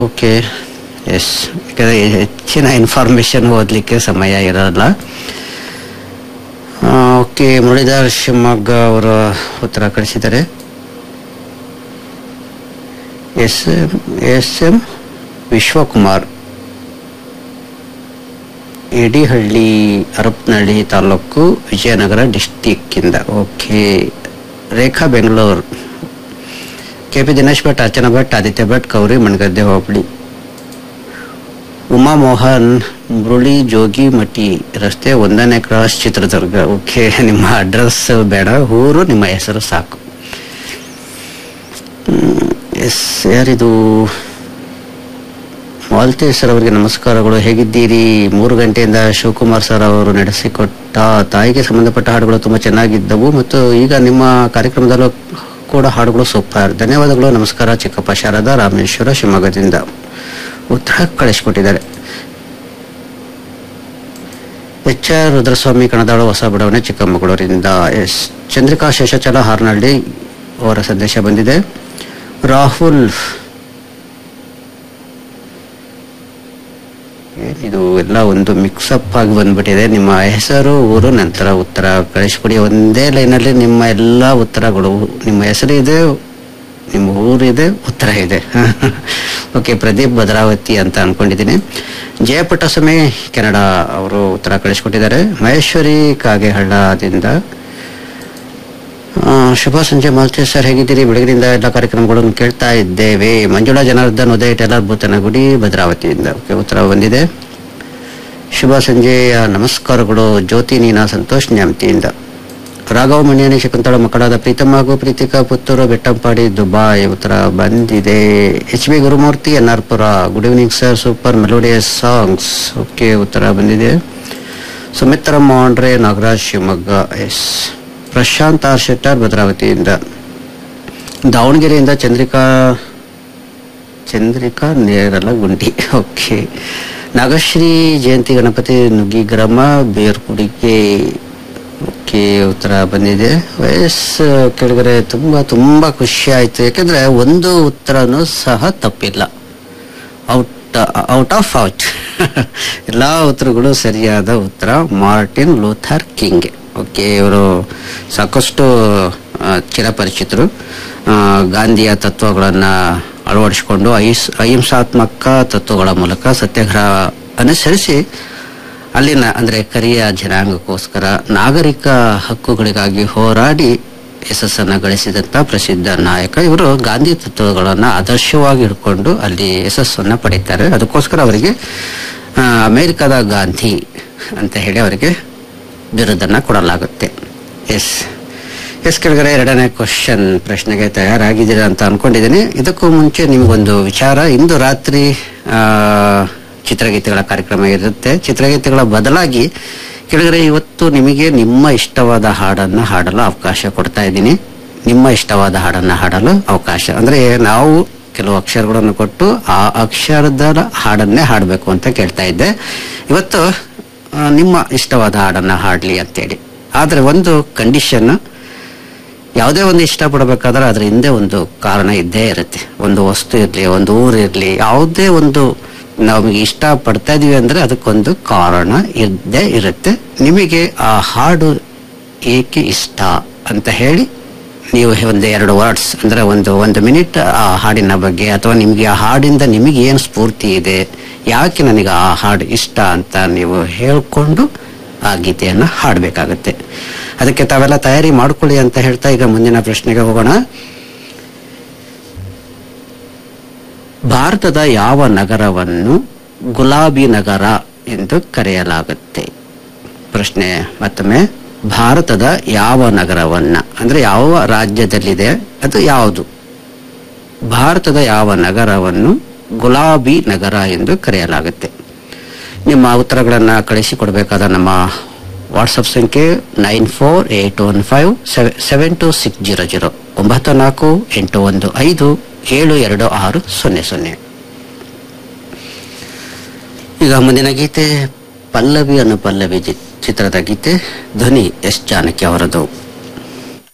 okay yes ಯಾಕಂದರೆ ಹೆಚ್ಚಿನ information ಓದಲಿಕ್ಕೆ ಸಮಯ ಇರೋಲ್ಲ ಓಕೆ ಮುರಳೀಧರ್ ಶಿವಮೊಗ್ಗ ಅವರು ಉತ್ತರ ಕಳಿಸಿದ್ದಾರೆ S M S M Vishwakumar Edihalli Harapanahalli taluk Vijayanagara ಡಿಸ್ಟಿಕ್ಕಿಂದ okay Rekha Bengaluru K P Dinesh Bhat Archana Bhat Aditya Bhat Kauri Managadde hobli Uma Mohan Murali Jogi Mathi ರಸ್ತೆ ಒಂದನೇ ಕ್ರಾಸ್ ಚಿತ್ರದುರ್ಗ ಓಕೆ ನಿಮ್ಮ ಅಡ್ರೆಸ್ ಬೇಡ ಊರು ನಿಮ್ಮ ಹೆಸರು ಸಾಕು ಎಸ್ ಯಾರಿದು ಮಾಲ್ತೇಶ್ ಸರ್ ಅವರಿಗೆ ನಮಸ್ಕಾರಗಳು ಹೇಗಿದ್ದೀರಿ ಮೂರು ಗಂಟೆಯಿಂದ ಶಿವಕುಮಾರ್ ಸರ್ ಅವರು ನಡೆಸಿಕೊಟ್ಟ ತಾಯಿಗೆ ಸಂಬಂಧಪಟ್ಟ ಹಾಡುಗಳು ತುಂಬ ಚೆನ್ನಾಗಿದ್ದವು ಮತ್ತು ಈಗ ನಿಮ್ಮ ಕಾರ್ಯಕ್ರಮದಲ್ಲೂ ಕೂಡ ಹಾಡುಗಳು ಸೂಪರ್ ಧನ್ಯವಾದಗಳು ನಮಸ್ಕಾರ ಚಿಕ್ಕಪ್ಪ ಶಾರದಾ ರಾಮೇಶ್ವರ ಶಿವಮೊಗ್ಗದಿಂದ ಉತ್ತರ ಕಳಿಸಿಕೊಟ್ಟಿದ್ದಾರೆ ಎಚ್ ಆರ್ ರುದ್ರಸ್ವಾಮಿ ಕಣದಾಳು ಹೊಸ ಬಡಾವಣೆ ಚಿಕ್ಕಮಗಳೂರಿಂದ ಎಸ್ ಚಂದ್ರಿಕಾ ಶೇಷಾಚಲ ಹಾರ್ನಹಳ್ಳಿ ಅವರ ಸಂದೇಶ ಬಂದಿದೆ ರಾಹುಲ್ ಇದು ಎಲ್ಲ ಒಂದು ಮಿಕ್ಸಪ್ ಆಗಿ ಬಂದ್ಬಿಟ್ಟಿದೆ ನಿಮ್ಮ ಹೆಸರು ಊರು ನಂತರ ಉತ್ತರ ಕಳಿಸ್ಕೊಡಿ ಒಂದೇ ಲೈನಲ್ಲಿ ನಿಮ್ಮ ಎಲ್ಲ ಉತ್ತರಗಳು ನಿಮ್ಮ ಹೆಸರು ಇದೆ ನಿಮ್ಮ ಊರಿದೆ ಉತ್ತರ ಇದೆ ಓಕೆ ಪ್ರದೀಪ್ ಭದ್ರಾವತಿ ಅಂತ ಅನ್ಕೊಂಡಿದ್ದೀನಿ ಜಯಪುಟ್ಟಸ್ವಾಮಿ ಕೆನಡಾ ಅವರು ಉತ್ತರ ಕಳಿಸ್ಕೊಟ್ಟಿದ್ದಾರೆ ಮಹೇಶ್ವರಿ ಕಾಗೆಹಳ್ಳದಿಂದ ಆ, ಶುಭ ಸಂಜೆ ಮಾಲ್ತೇಶ್ ಸರ್ ಹೇಗಿದ್ದೀರಿ ಬೆಳಗಿನಿಂದ ಎಲ್ಲ ಕಾರ್ಯಕ್ರಮಗಳನ್ನು ಕೇಳ್ತಾ ಇದ್ದೇವೆ ಮಂಜುಳಾ ಜನಾರ್ದನ್ ಉದಯ್ ಟೆಲರ್ ಭೂತನಗುಡಿ ಭದ್ರಾವತಿಯಿಂದ ಓಕೆ ಉತ್ತರ ಬಂದಿದೆ ಶುಭ ಸಂಜೆಯ ನಮಸ್ಕಾರಗಳು ಜ್ಯೋತಿ ನೀನಾ ಸಂತೋಷ್ ನ್ಯಾಮತಿಯಿಂದ ರಾಘವ ಮಣಿಯನಿ ಶಕುಂತಳ ಮಕ್ಕಳಾದ ಪ್ರೀತಮ್ ಹಾಗೂ ಪ್ರೀತಿಕಾ ಪುತ್ತೂರು ಬೆಟ್ಟಂಪಾಡಿ ದುಬಾಯ್ ಉತ್ತರ ಬಂದಿದೆ H B Gurumurthy N R Pura good evening sir super melodious songs okay ಉತ್ತರ ಬಂದಿದೆ ಸುಮಿತ್ರ ಮಾಂಡ್ರೆ ನಾಗರಾಜ್ ಶಿವಮೊಗ್ಗ ಎಸ್ ಪ್ರಶಾಂತ್ ಆರ್ ಶೆಟ್ಟರ್ ಭದ್ರಾವತಿಯಿಂದ ದಾವಣಗೆರೆಯಿಂದ ಚಂದ್ರಿಕಾ ಚಂದ್ರಿಕಾ ನೇರಲ ಗುಂಡಿ ಓಕೆ ನಾಗಶ್ರೀ ಜಯಂತಿ ಗಣಪತಿ ನುಗ್ಗಿಗ್ರಾಮ ಬೇರ್ಕುಡಿಗೆ ಓಕೆ ಉತ್ತರ ಬಂದಿದೆ ವಯಸ್ ಕೆಳಗಡೆ ತುಂಬ ತುಂಬ ಖುಷಿ ಆಯಿತು ಯಾಕೆಂದರೆ ಒಂದು ಉತ್ತರನೂ ಸಹ ತಪ್ಪಿಲ್ಲ ಔಟ್ ಔಟ್ ಆಫ್ ಔಟ್ ಎಲ್ಲ ಉತ್ತರಗಳು ಸರಿಯಾದ ಉತ್ತರ ಮಾರ್ಟಿನ್ ಲೂಥರ್ ಕಿಂಗ್ ಓಕೆ ಇವರು ಸಾಕಷ್ಟು ಆ, ಚಿರಪರಿಚಿತರು ಆ, ಗಾಂಧಿಯ ತತ್ವಗಳನ್ನು ಅಳವಡಿಸಿಕೊಂಡು ಅಹಿಸ್ ಅಹಿಂಸಾತ್ಮಕ ತತ್ವಗಳ ಮೂಲಕ ಸತ್ಯಾಗ್ರಹ ಅನುಸರಿಸಿ ಅಲ್ಲಿನ ಅಂದರೆ ಕರಿಯ ಜನಾಂಗಕ್ಕೋಸ್ಕರ ನಾಗರಿಕ ಹಕ್ಕುಗಳಿಗಾಗಿ ಹೋರಾಡಿ ಯಶಸ್ಸನ್ನು ಗಳಿಸಿದಂಥ ಪ್ರಸಿದ್ಧ ನಾಯಕ ಇವರು ಗಾಂಧಿ ತತ್ವಗಳನ್ನು ಆದರ್ಶವಾಗಿ ಇಟ್ಕೊಂಡು ಅಲ್ಲಿ ಯಶಸ್ಸನ್ನು ಪಡೀತಾರೆ ಅದಕ್ಕೋಸ್ಕರ ಅವರಿಗೆ ಆ, ಅಮೆರಿಕದ ಗಾಂಧಿ ಅಂತ ಹೇಳಿ ಅವರಿಗೆ ಬಿರುದನ್ನು ಕೊಡಲಾಗುತ್ತೆ ಎಸ್ ಎಸ್ ಕೆಳಗಡೆ ಎರಡನೇ ಕ್ವಶನ್ ಪ್ರಶ್ನೆಗೆ ತಯಾರಾಗಿದ್ದೀರಾ ಅಂತ ಅನ್ಕೊಂಡಿದ್ದೀನಿ ಇದಕ್ಕೂ ಮುಂಚೆ ನಿಮಗೊಂದು ವಿಚಾರ ಇಂದು ರಾತ್ರಿ ಆ, ಚಿತ್ರಗೀತೆಗಳ ಕಾರ್ಯಕ್ರಮ ಇರುತ್ತೆ ಚಿತ್ರಗೀತೆಗಳ ಬದಲಾಗಿ ಕೆಳಗಡೆ ಇವತ್ತು ನಿಮಗೆ ನಿಮ್ಮ ಇಷ್ಟವಾದ ಹಾಡನ್ನು ಹಾಡಲು ಅವಕಾಶ ಕೊಡ್ತಾ ಇದ್ದೀನಿ ನಿಮ್ಮ ಇಷ್ಟವಾದ ಹಾಡನ್ನು ಹಾಡಲು ಅವಕಾಶ ಅಂದ್ರೆ ನಾವು ಕೆಲವು ಅಕ್ಷರಗಳನ್ನು ಕೊಟ್ಟು ಆ ಅಕ್ಷರದ ಹಾಡನ್ನೇ ಹಾಡಬೇಕು ಅಂತ ಕೇಳ್ತಾ ಇದ್ದೆ ಇವತ್ತು ಆ, ನಿಮ್ಮ ಇಷ್ಟವಾದ ಹಾಡನ್ನ ಹಾಡಲಿ ಅಂತೇಳಿ ಆದರೆ ಒಂದು ಕಂಡೀಷನ್ ಯಾವುದೇ ಒಂದು ಇಷ್ಟಪಡಬೇಕಾದ್ರೆ ಅದ್ರ ಹಿಂದೆ ಒಂದು ಕಾರಣ ಇದ್ದೇ ಇರುತ್ತೆ ಒಂದು ವಸ್ತು ಇರಲಿ ಒಂದು ಊರು ಇರಲಿ ಯಾವುದೇ ಒಂದು ನಮಗೆ ಇಷ್ಟ ಪಡ್ತಾ ಇದೀವಿ ಅಂದ್ರೆ ಅದಕ್ಕೊಂದು ಕಾರಣ ಇದ್ದೇ ಇರುತ್ತೆ ನಿಮಗೆ ಆ ಹಾಡು ಏಕೆ ಇಷ್ಟ ಅಂತ ಹೇಳಿ ನೀವು ಒಂದು ಎರಡು ವರ್ಡ್ಸ್ ಅಂದ್ರೆ ಒಂದು ಒಂದು ಮಿನಿಟ್ ಆ ಹಾಡಿನ ಬಗ್ಗೆ ಅಥವಾ ನಿಮಗೆ ಆ ಹಾಡಿಂದ ನಿಮಗೆ ಏನು ಸ್ಫೂರ್ತಿ ಇದೆ ಯಾಕೆ ನನಗೆ ಆ ಹಾಡು ಇಷ್ಟ ಅಂತ ನೀವು ಹೇಳ್ಕೊಂಡು ಆ ಗೀತೆಯನ್ನು ಹಾಡಬೇಕಾಗತ್ತೆ ಅದಕ್ಕೆ ತಾವೆಲ್ಲ ತಯಾರಿ ಮಾಡ್ಕೊಳ್ಳಿ ಅಂತ ಹೇಳ್ತಾ ಈಗ ಮುಂದಿನ ಪ್ರಶ್ನೆಗೆ ಹೋಗೋಣ ಭಾರತದ ಯಾವ ನಗರವನ್ನು ಗುಲಾಬಿ ನಗರ ಎಂದು ಕರೆಯಲಾಗುತ್ತೆ ಪ್ರಶ್ನೆ ಮತ್ತೊಮ್ಮೆ ಭಾರತದ ಯಾವ ನಗರವನ್ನ ಅಂದ್ರೆ ಯಾವ ರಾಜ್ಯದಲ್ಲಿದೆ ಅದು ಯಾವುದು ಭಾರತದ ಯಾವ ನಗರವನ್ನು ಗುಲಾಬಿ ನಗರ ಎಂದು ಕರೆಯಲಾಗುತ್ತೆ ನಿಮ್ಮ ಉತ್ತರಗಳನ್ನು ಕಳಿಸಿಕೊಡಬೇಕಾದ ನಮ್ಮ ವಾಟ್ಸಪ್ ಸಂಖ್ಯೆ nine four eight one five seven two six zero zero ಒಂಬತ್ತು ನಾಲ್ಕು ಎಂಟು ಒಂದು ಐದು ಏಳು ಎರಡು ಆರು ಸೊನ್ನೆ ಸೊನ್ನೆ ಈಗ ಮುಂದಿನ ಗೀತೆ ಪಲ್ಲವಿ ಅನ್ನು ಪಲ್ಲವಿ ಜಿ- ಚಿತ್ರದ ಗೀತೆ ಧ್ವನಿ ಎಸ್ ಜಾನಕಿ ಅವರದು